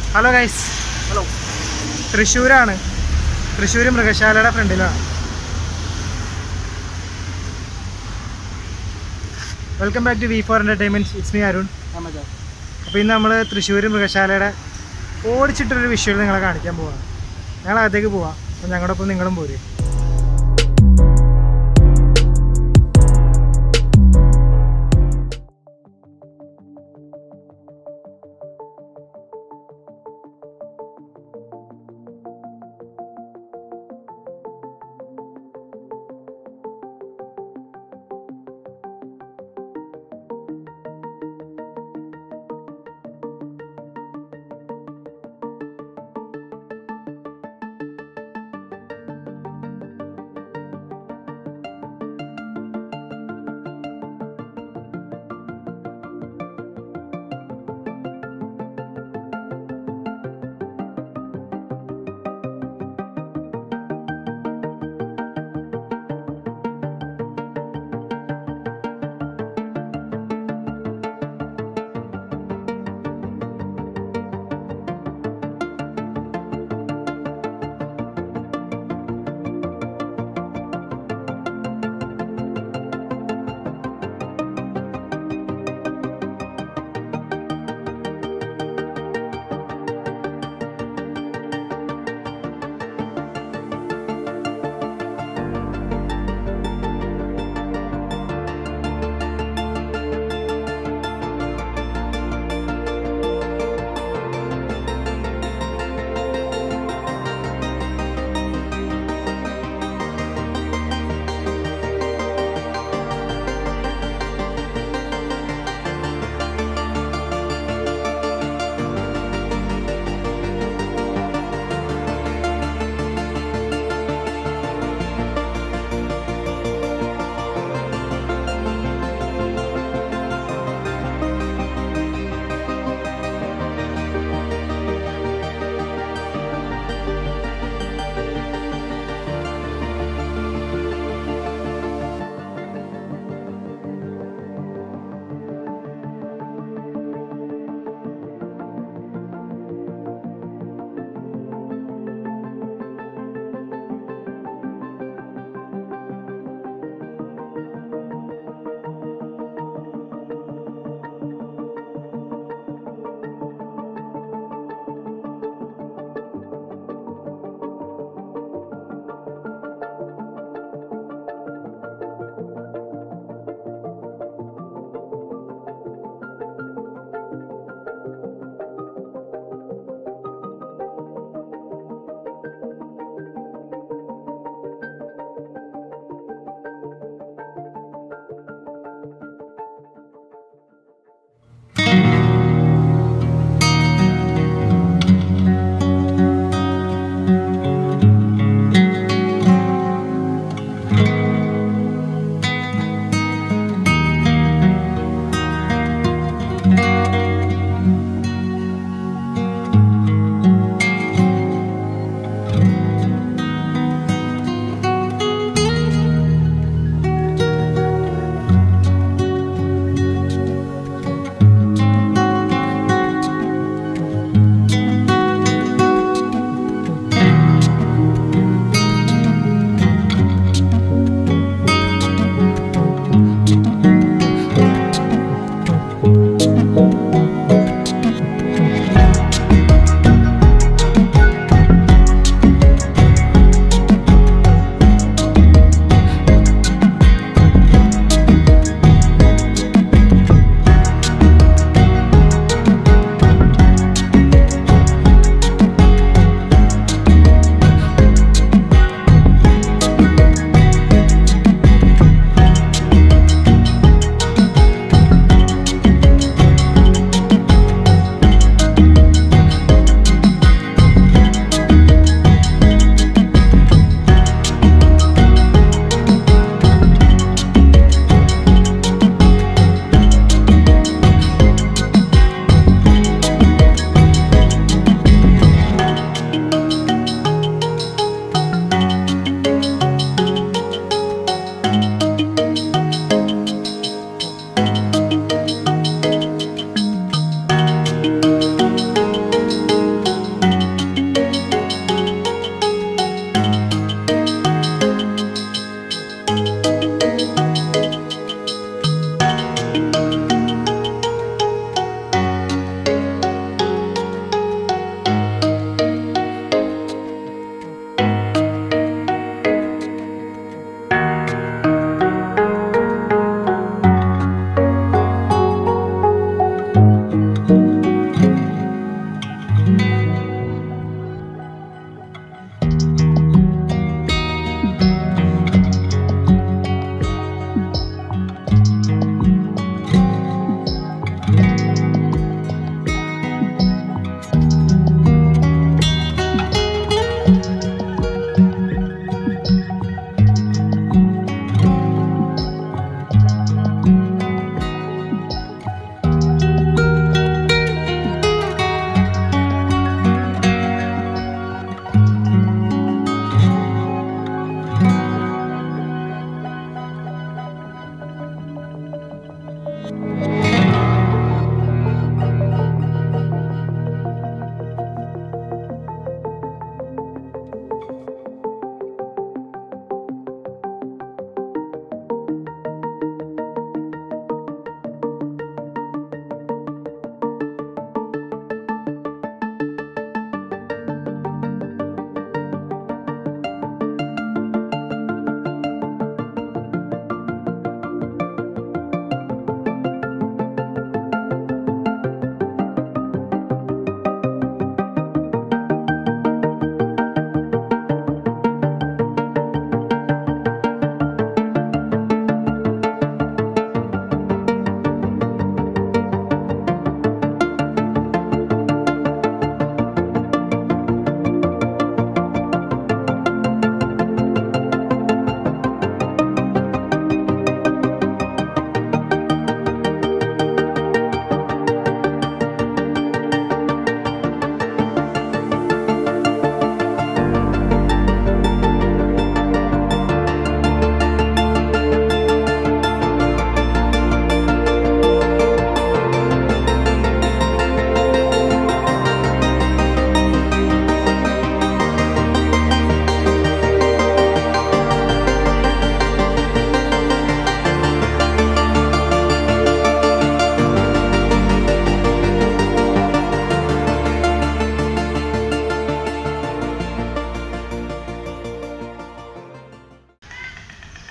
hello guys hello തൃശ്ശൂരാണ് തൃശ്ശൂർ മൃഗശാലയുടെ ഫ്രണ്ടിലാണ് welcome back to V four entertainments it's me Arun അപ്പോൾ ഇന്ന് നമ്മൾ തൃശ്ശൂർ മൃഗശാലയുടെ ഓടിച്ചിട്ടൊരു വിഷ്വൽ നിങ്ങളെ കാണിക്കാൻ പോവാണ് ഞങ്ങൾ അകത്തേക്ക് പോവാം അപ്പോൾ ഞങ്ങളുടെ ഒപ്പം നിങ്ങളും പോരെ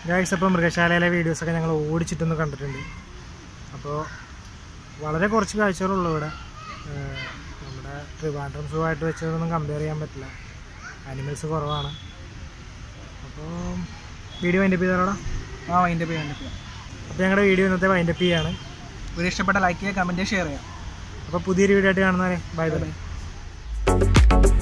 ഗായ്സ് അപ്പോൾ മൃഗശാലയിലെ വീഡിയോസൊക്കെ ഞങ്ങൾ ഓടിച്ചിട്ടൊന്ന് കണ്ടിട്ടുണ്ട് അപ്പോൾ വളരെ കുറച്ച് കാഴ്ചകളുള്ളൂ ഇവിടെ ഏഹ് നമ്മുടെ ട്രിവാൻഡ്രം സൂ ആയിട്ട് വെച്ചതൊന്നും കമ്പയർ ചെയ്യാൻ പറ്റില്ല ആനിമൽസ് കുറവാണ് അപ്പോൾ വീഡിയോ വൈൻഡപ്പ് ചെയ്താലോടാ ആ വൈൻഡപ്പ് ചെയ്യാൻ പറ്റില്ല അപ്പോൾ ഞങ്ങളുടെ വീഡിയോ ഇന്നത്തെ വൈൻഡപ്പ് ചെയ്യാണ് ഒരു ഇഷ്ടപ്പെട്ട ലൈക്ക് ചെയ്യുക കമൻറ്റ് ഷെയർ ചെയ്യാം അപ്പോൾ പുതിയൊരു വീഡിയോ ആയിട്ട് കാണുന്നവരെ ബൈ ബൈ ബൈ